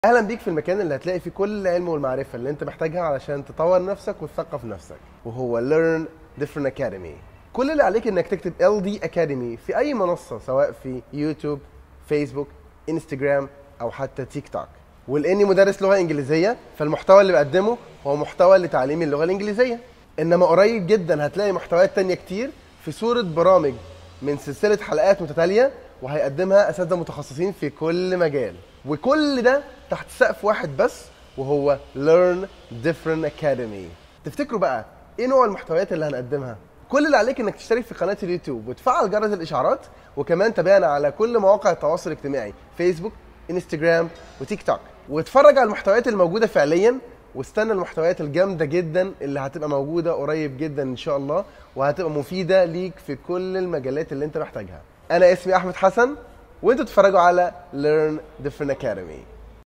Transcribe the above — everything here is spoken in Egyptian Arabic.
اهلا بيك في المكان اللي هتلاقي فيه كل العلم والمعرفه اللي انت محتاجها علشان تطور نفسك وتثقف نفسك وهو Learn Different Academy كل اللي عليك انك تكتب LD Academy في اي منصه سواء في يوتيوب فيسبوك انستجرام او حتى تيك توك ولاني مدرس لغه انجليزيه فالمحتوى اللي بقدمه هو محتوى لتعليم اللغه الانجليزيه انما قريب جدا هتلاقي محتويات تانية كتير في صوره برامج من سلسله حلقات متتاليه وهيقدمها اساتذه متخصصين في كل مجال وكل ده تحت سقف واحد بس وهو Learn Different Academy تفتكروا بقى ايه نوع المحتويات اللي هنقدمها كل اللي عليك انك تشترك في قناه اليوتيوب وتفعل جرس الاشعارات وكمان تابعنا على كل مواقع التواصل الاجتماعي فيسبوك انستجرام وتيك توك واتفرج على المحتويات الموجوده فعليا واستنى المحتويات الجامده جدا اللي هتبقى موجوده قريب جدا ان شاء الله وهتبقى مفيده ليك في كل المجالات اللي انت محتاجها انا اسمي احمد حسن وانتوا تتفرجوا على Learn Different Academy